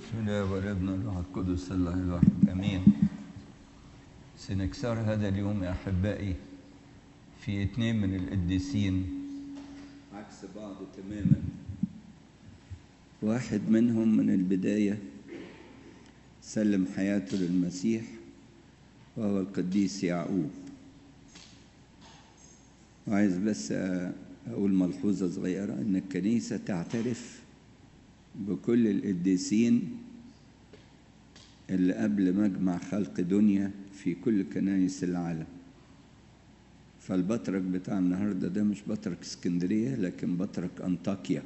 بسم الله والابن والروح القدس الله الواحد امين سنكسر هذا اليوم يا احبائي في اثنين من القديسين عكس بعض تماما واحد منهم من البدايه سلم حياته للمسيح وهو القديس يعقوب وعايز بس اقول ملحوظه صغيره ان الكنيسه تعترف بكل القديسين اللي قبل مجمع خلق دنيا في كل كنايس العالم فالبطرك بتاع النهارده ده مش بطرك اسكندريه لكن بطرك انطاكيا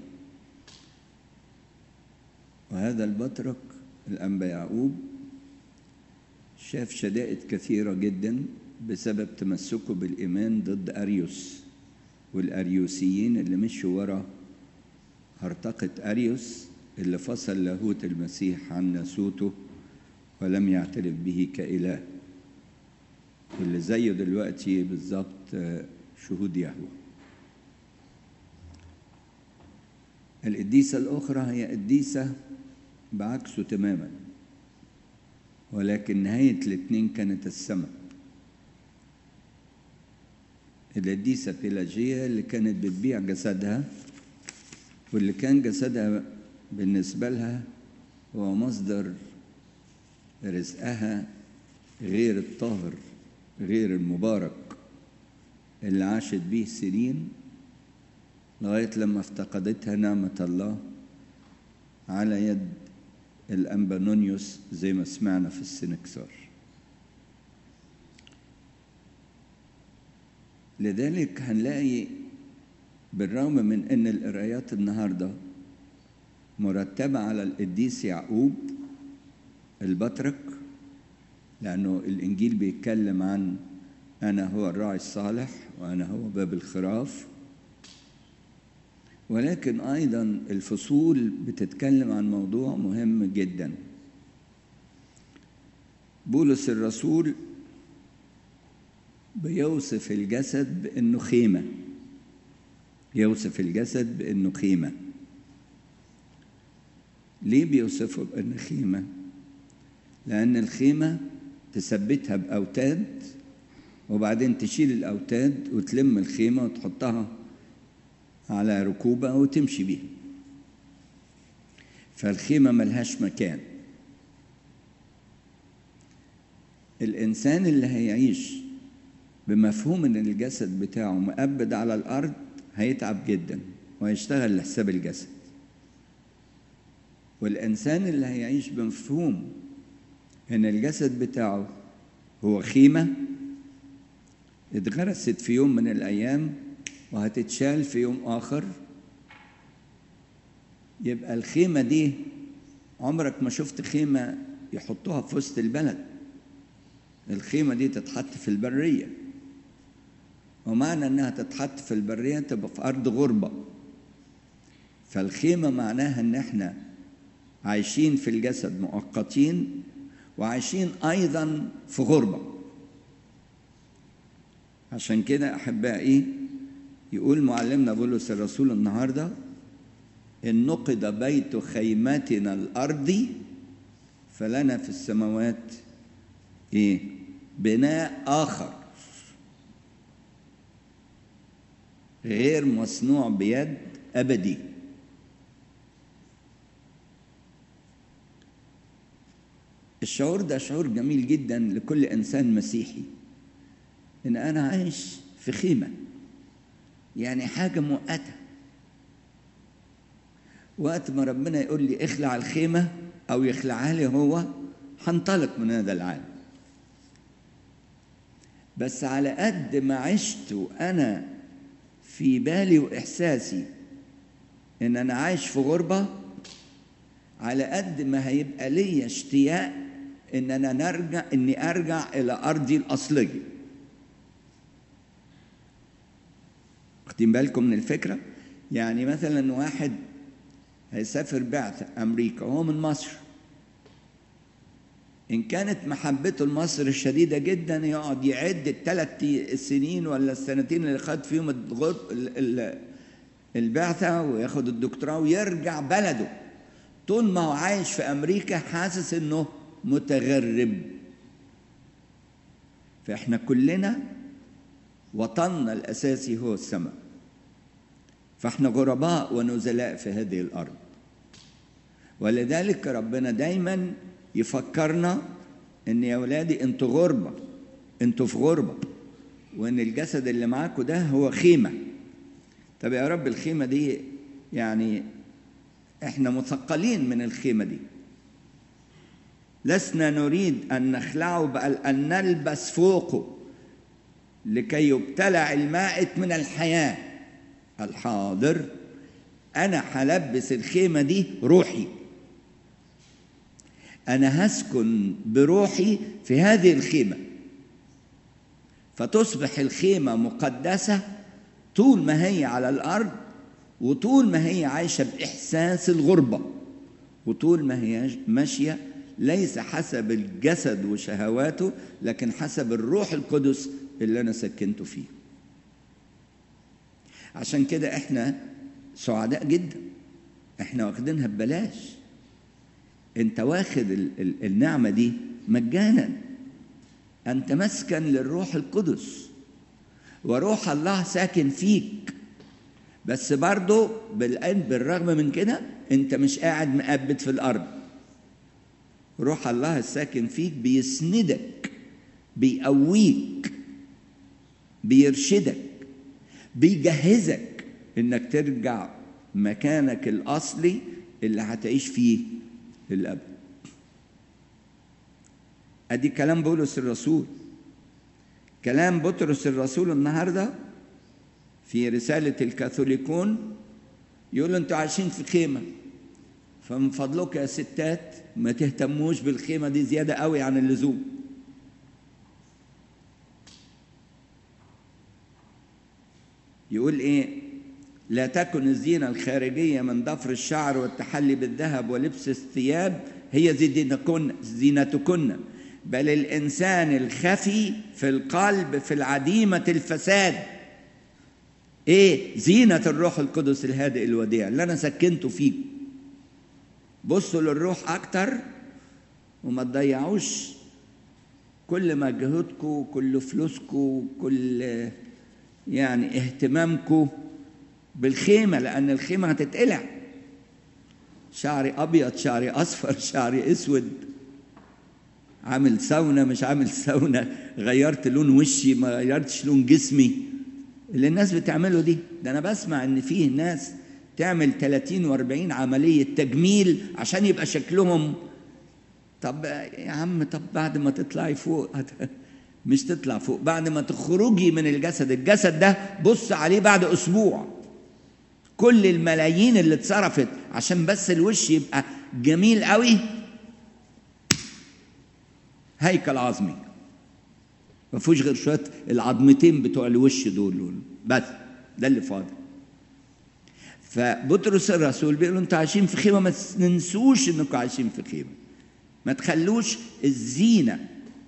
وهذا البطرك الانبا يعقوب شاف شدائد كثيره جدا بسبب تمسكه بالايمان ضد اريوس والاريوسيين اللي مشوا ورا هرطقه اريوس اللي فصل لاهوت المسيح عن ناسوته ولم يعترف به كإله واللي زيه دلوقتي بالظبط شهود يهوه القديسة الأخرى هي قديسة بعكسه تماما ولكن نهاية الاتنين كانت السماء القديسة بيلاجية اللي كانت بتبيع جسدها واللي كان جسدها بالنسبة لها هو مصدر رزقها غير الطاهر غير المبارك اللي عاشت به سنين لغاية لما افتقدتها نعمة الله على يد الأنبانونيوس زي ما سمعنا في السنكسار لذلك هنلاقي بالرغم من ان القرايات النهارده مرتبه على القديس يعقوب البطرك لانه الانجيل بيتكلم عن انا هو الراعي الصالح وانا هو باب الخراف ولكن ايضا الفصول بتتكلم عن موضوع مهم جدا بولس الرسول بيوصف الجسد بانه خيمه يوصف الجسد بانه خيمه ليه بيوصفه بانه خيمه لان الخيمه تثبتها باوتاد وبعدين تشيل الاوتاد وتلم الخيمه وتحطها على ركوبه وتمشي بيها فالخيمه ملهاش مكان الانسان اللي هيعيش بمفهوم ان الجسد بتاعه مؤبد على الارض هيتعب جدا وهيشتغل لحساب الجسد والإنسان اللي هيعيش بمفهوم إن الجسد بتاعه هو خيمة اتغرست في يوم من الأيام وهتتشال في يوم آخر يبقى الخيمة دي عمرك ما شفت خيمة يحطوها في وسط البلد الخيمة دي تتحط في البرية ومعنى انها تتحط في البريه تبقى في ارض غربه فالخيمه معناها ان احنا عايشين في الجسد مؤقتين وعايشين ايضا في غربه عشان كده احبائي يقول معلمنا بولس الرسول النهارده ان نقض بيت خيمتنا الارضي فلنا في السماوات ايه بناء اخر غير مصنوع بيد ابدي الشعور ده شعور جميل جدا لكل انسان مسيحي ان انا عايش في خيمه يعني حاجه مؤقته وقت ما ربنا يقول لي اخلع الخيمه او يخلعها لي هو هنطلق من هذا العالم بس على قد ما عشت وانا في بالي واحساسي ان انا عايش في غربه على قد ما هيبقى ليا اشتياق ان انا نرجع اني ارجع الى ارضي الاصليه واخدين بالكم من الفكره يعني مثلا واحد هيسافر بعثة أمريكا وهو من مصر إن كانت محبته لمصر شديدة جدا يقعد يعد الثلاث السنين ولا السنتين اللي خد فيهم الغرب البعثة وياخد الدكتوراه ويرجع بلده طول ما هو عايش في امريكا حاسس انه متغرب فاحنا كلنا وطننا الاساسي هو السماء فاحنا غرباء ونزلاء في هذه الارض ولذلك ربنا دايما يفكرنا ان يا ولادي انتوا غربه انتوا في غربه وان الجسد اللي معاكم ده هو خيمه طب يا رب الخيمه دي يعني احنا مثقلين من الخيمه دي لسنا نريد ان نخلعه بل ان نلبس فوقه لكي يبتلع المائت من الحياه الحاضر انا هلبس الخيمه دي روحي انا هسكن بروحي في هذه الخيمه فتصبح الخيمه مقدسه طول ما هي على الارض وطول ما هي عايشه باحساس الغربه وطول ما هي ماشيه ليس حسب الجسد وشهواته لكن حسب الروح القدس اللي انا سكنته فيه عشان كده احنا سعداء جدا احنا واخدينها ببلاش انت واخد ال ال النعمه دي مجانا انت مسكن للروح القدس وروح الله ساكن فيك بس برضه بالرغم من كده انت مش قاعد مقبت في الارض روح الله الساكن فيك بيسندك بيقويك بيرشدك بيجهزك انك ترجع مكانك الاصلي اللي هتعيش فيه للابد ادي كلام بولس الرسول كلام بطرس الرسول النهارده في رساله الكاثوليكون يقول انتوا عايشين في خيمه فمن فضلكم يا ستات ما تهتموش بالخيمه دي زياده قوي عن اللزوم يقول ايه لا تكن الزينه الخارجيه من ضفر الشعر والتحلي بالذهب ولبس الثياب هي زينتكن زينتكن بل الانسان الخفي في القلب في العديمه الفساد ايه زينه الروح القدس الهادئ الوديع اللي انا سكنته فيك بصوا للروح اكتر وما تضيعوش كل مجهودكم كل فلوسكم كل يعني اهتمامكم بالخيمه لان الخيمه هتتقلع شعري ابيض شعري اصفر شعري اسود عامل ساونا مش عامل ساونا غيرت لون وشي ما غيرتش لون جسمي اللي الناس بتعمله دي ده انا بسمع ان فيه ناس تعمل 30 و40 عمليه تجميل عشان يبقى شكلهم طب يا عم طب بعد ما تطلعي فوق مش تطلع فوق بعد ما تخرجي من الجسد الجسد ده بص عليه بعد اسبوع كل الملايين اللي اتصرفت عشان بس الوش يبقى جميل قوي هيكل عظمي ما فيهوش غير شويه العظمتين بتوع الوش دول بس ده اللي فاضل فبطرس الرسول بيقول انتوا عايشين في خيمه ما تنسوش انكم عايشين في خيمه ما تخلوش الزينه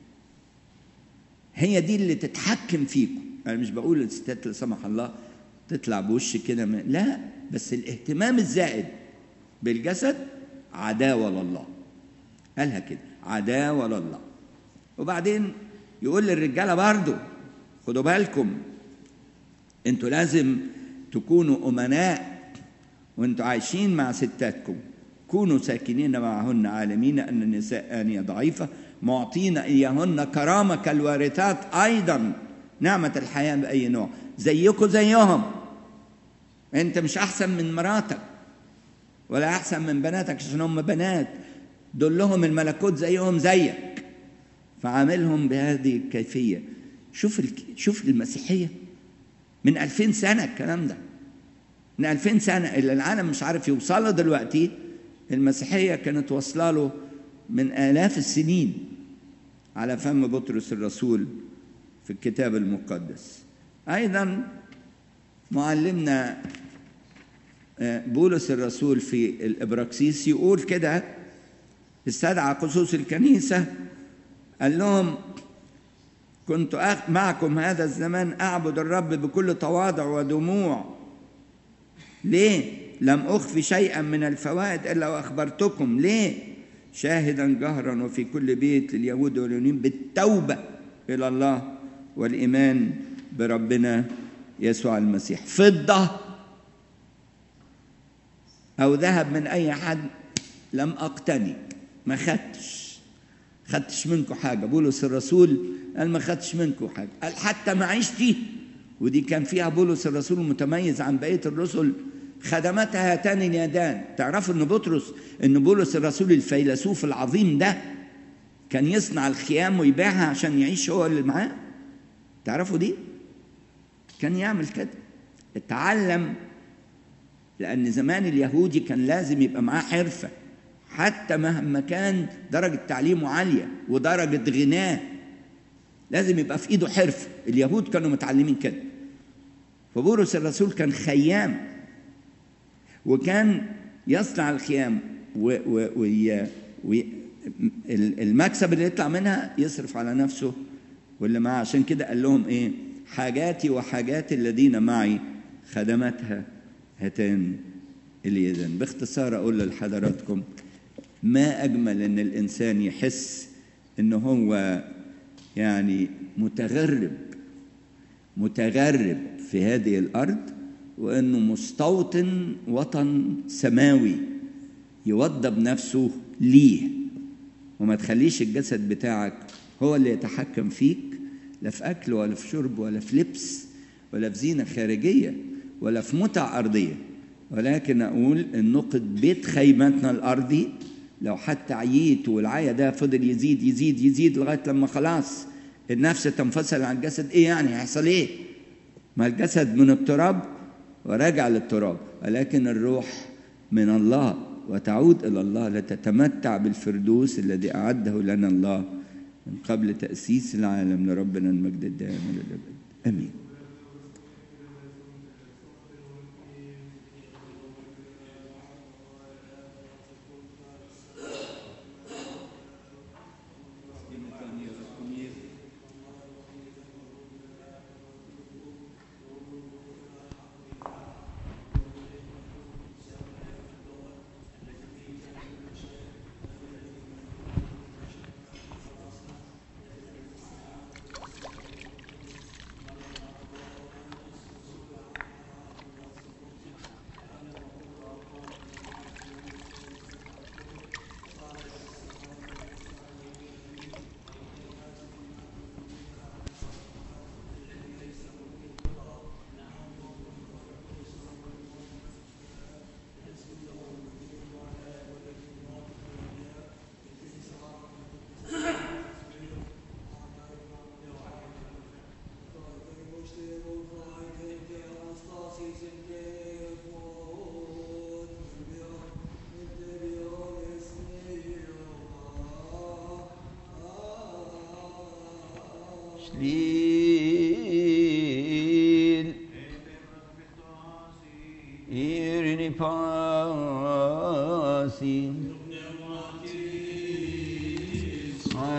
هي دي اللي تتحكم فيكم انا مش بقول الستات لا سمح الله تطلع بوش كده من... لا بس الاهتمام الزائد بالجسد عداوه لله قالها كده عداوه لله وبعدين يقول للرجاله برضو خدوا بالكم انتوا لازم تكونوا امناء وانتوا عايشين مع ستاتكم كونوا ساكنين معهن عالمين ان النساء انيه ضعيفه معطين اياهن كرامه كالوارثات ايضا نعمه الحياه باي نوع زيكم زيهم انت مش احسن من مراتك ولا احسن من بناتك عشان هم بنات دول لهم الملكوت زيهم زيك فعاملهم بهذه الكيفيه شوف شوف المسيحيه من 2000 سنه الكلام ده من 2000 سنه اللي العالم مش عارف يوصله دلوقتي المسيحيه كانت واصله له من آلاف السنين على فم بطرس الرسول في الكتاب المقدس أيضا معلمنا بولس الرسول في الإبراكسيس يقول كده استدعى خصوص الكنيسة قال لهم كنت معكم هذا الزمان أعبد الرب بكل تواضع ودموع ليه؟ لم أخفي شيئا من الفوائد إلا وأخبرتكم ليه شاهدا جهرا وفي كل بيت لليهود واليونين بالتوبة إلى الله والإيمان بربنا يسوع المسيح فضة أو ذهب من أي حد لم أقتني ما خدتش خدتش منكم حاجة بولس الرسول قال ما خدتش منكم حاجة قال حتى معيشتي ودي كان فيها بولس الرسول متميز عن بقية الرسل خدمت هاتان اليدان تعرفوا ان بطرس ان بولس الرسول الفيلسوف العظيم ده كان يصنع الخيام ويبيعها عشان يعيش هو اللي معاه تعرفوا دي كان يعمل كده اتعلم لان زمان اليهودي كان لازم يبقى معاه حرفه حتى مهما كان درجه تعليمه عاليه ودرجه غناه لازم يبقى في ايده حرفه اليهود كانوا متعلمين كده فبولس الرسول كان خيام وكان يصنع الخيام و و و و المكسب اللي يطلع منها يصرف على نفسه واللي معاه عشان كده قال لهم ايه حاجاتي وحاجات الذين معي خدمتها هاتان اليدان باختصار اقول لحضراتكم ما اجمل ان الانسان يحس ان هو يعني متغرب متغرب في هذه الارض وانه مستوطن وطن سماوي يوضب نفسه ليه وما تخليش الجسد بتاعك هو اللي يتحكم فيك لا في اكل ولا في شرب ولا في لبس ولا في زينه خارجيه ولا في متع ارضيه ولكن اقول ان نقد بيت خيمتنا الارضي لو حتى عييت والعيا ده فضل يزيد يزيد يزيد لغايه لما خلاص النفس تنفصل عن الجسد ايه يعني هيحصل ايه؟ ما الجسد من التراب وراجع للتراب ولكن الروح من الله وتعود الى الله لتتمتع بالفردوس الذي اعده لنا الله من قبل تاسيس العالم لربنا المجد الدائم الى الابد امين Lil Irini pasi